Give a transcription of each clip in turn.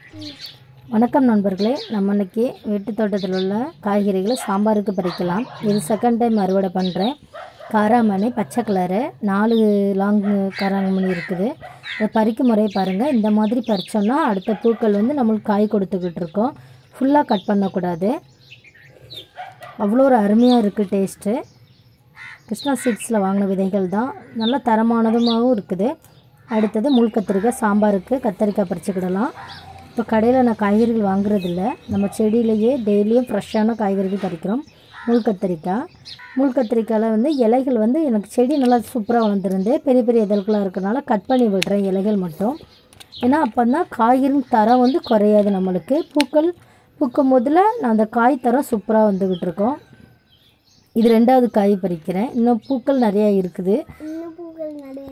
வணக்கம் நண்பர்களே நம்ம இன்னைக்கு வீட்டு தோட்டத்தில் உள்ள காய்கறிகளை சாம்பாருக்கு பறிக்கலாம் இது செகண்ட் டைம் அறுவடை பண்ணுறேன் காராமணி பச்சை கலரு நாலு லாங் காராமணி இருக்குது இதை பறிக்கும் முறையை பாருங்கள் இந்த மாதிரி பறித்தோம்னா அடுத்த பூக்கள் வந்து நம்மளுக்கு காய் கொடுத்துக்கிட்டு இருக்கோம் ஃபுல்லாக கட் பண்ணக்கூடாது அவ்வளோ ஒரு அருமையாக இருக்குது டேஸ்ட்டு கிருஷ்ணா சீட்ஸில் வாங்கின விதைகள் தான் நல்ல தரமானதுமாகவும் இருக்குது அடுத்தது முள் கத்திரிக்காய் சாம்பாருக்கு கத்திரிக்காய் பறிச்சுக்கிடலாம் இப்போ கடையில் நான் காய்கறிகள் வாங்குறதில்ல நம்ம செடியிலேயே டெய்லியும் ஃப்ரெஷ்ஷான காய்கறிகள் பறிக்கிறோம் முள் கத்திரிக்காய் முள் கத்திரிக்காயில் வந்து இலைகள் வந்து எனக்கு செடி நல்லா சூப்பராக வளர்ந்துருந்து பெரிய பெரிய இதழ்களாக இருக்கிறனால கட் பண்ணி விடுறேன் இலைகள் மட்டும் ஏன்னா அப்போ தான் காய்கறின் தரம் வந்து குறையாது நம்மளுக்கு பூக்கள் பூக்கும் போதில் நான் அந்த காய் தரம் சூப்பராக வந்துக்கிட்டு இருக்கோம் இது ரெண்டாவது காய் பறிக்கிறேன் இன்னும் பூக்கள் நிறையா இருக்குது இன்னும் பூக்கள் நிறைய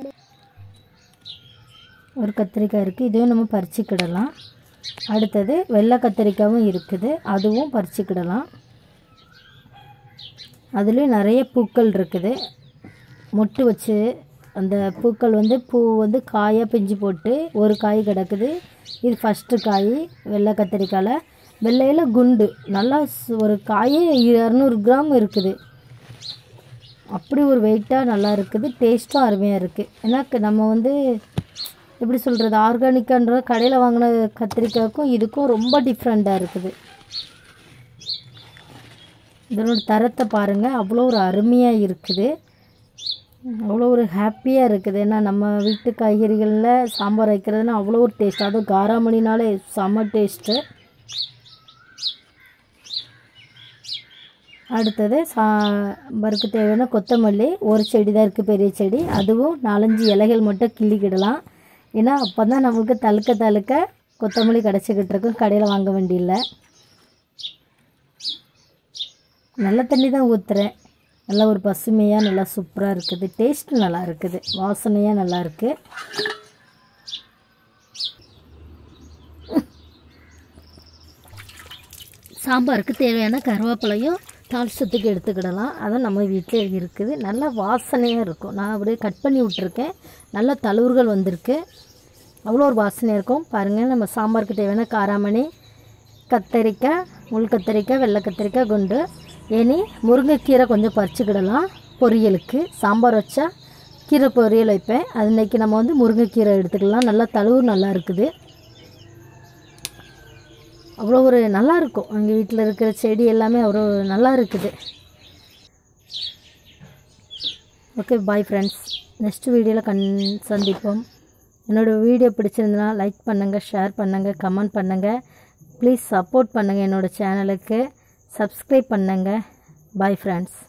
ஒரு கத்திரிக்காய் இருக்குது இதையும் நம்ம பறிச்சுக்கிடலாம் அடுத்தது வெள்ளை கத்திரிக்காயும் இருக்குது அதுவும் பறிச்சுக்கிடலாம் அதுலேயும் நிறைய பூக்கள் இருக்குது மொட்டு வச்சு அந்த பூக்கள் வந்து பூ வந்து காயாக பிஞ்சு போட்டு ஒரு காய் கிடக்குது இது ஃபஸ்ட்டு காய் வெள்ளை கத்திரிக்காயில் வெள்ளையில் குண்டு நல்லா சு- ஒரு காயே இரநூறு கிராம் இருக்குது அப்படி ஒரு வெயிட்டாக நல்லா இருக்குது டேஸ்ட்டும் அருமையாக இருக்குது ஏன்னா க- நம்ம வந்து எப்படி சொல்கிறது ஆர்கானிக்கான்ற கடையில் வாங்கின கத்திரிக்காய்க்கும் இதுக்கும் ரொம்ப டிஃப்ரெண்ட்டாக இருக்குது இதனோட தரத்தை பாருங்கள் அவ்வளோ ஒரு அருமையாக இருக்குது அவ்வளோ ஒரு ஹாப்பியாக இருக்குது ஏன்னா நம்ம வீட்டு காய்கறிகளில் சாம்பார் வைக்கிறதுனா அவ்வளோ ஒரு டேஸ்ட் அதுவும் காராமணினாலே செம்ம டேஸ்ட்டு அடுத்தது சாம்பாருக்கு தேவையான கொத்தமல்லி ஒரு செடி தான் இருக்குது பெரிய செடி அதுவும் நாலஞ்சு இலைகள் மட்டும் கிள்ளிக்கிடலாம் ஏன்னா அப்போ தான் நம்மளுக்கு தழுக்க தழுக்க கொத்தமல்லி கிடச்சிக்கிட்டு இருக்கும் கடையில் வாங்க வேண்டியில்லை நல்ல தண்ணி தான் ஊற்றுறேன் நல்லா ஒரு பசுமையாக நல்லா சூப்பராக இருக்குது டேஸ்ட் நல்லா இருக்குது வாசனையாக நல்லா இருக்குது சாம்பாருக்கு தேவையான கருவேப்பிலையும் தாளிச்சத்துக்கு எடுத்துக்கிடலாம் அதுவும் நம்ம வீட்டில் இருக்குது நல்லா வாசனையாக இருக்கும் நான் அப்படியே கட் பண்ணி விட்ருக்கேன் நல்ல தழுவுகள் வந்திருக்கு அவ்வளோ ஒரு வாசனையாக இருக்கும் பாருங்கள் நம்ம சாம்பாருக்கு தேவையான காராமணி கத்தரிக்காய் முள் கத்தரிக்காய் வெள்ளை கத்திரிக்காய் குண்டு இனி முருங்கைக்கீரை கொஞ்சம் பறிச்சுக்கிடலாம் பொரியலுக்கு சாம்பார் வச்சா கீரை பொரியல் வைப்பேன் அது இன்னைக்கு நம்ம வந்து முருங்கைக்கீரை எடுத்துக்கலாம் நல்லா தழுவு நல்லா இருக்குது அவ்வளோ ஒரு நல்லா இருக்கும் எங்கள் வீட்டில் இருக்கிற செடி எல்லாமே அவ்வளோ நல்லா இருக்குது ஓகே பாய் ஃப்ரெண்ட்ஸ் நெக்ஸ்ட் வீடியோவில் கண் சந்திப்போம் என்னோடய வீடியோ பிடிச்சிருந்தனா லைக் பண்ணுங்கள் ஷேர் பண்ணுங்கள் கமெண்ட் பண்ணுங்கள் ப்ளீஸ் சப்போர்ட் பண்ணுங்கள் என்னோடய சேனலுக்கு சப்ஸ்கிரைப் பண்ணுங்கள் பாய் ஃப்ரெண்ட்ஸ்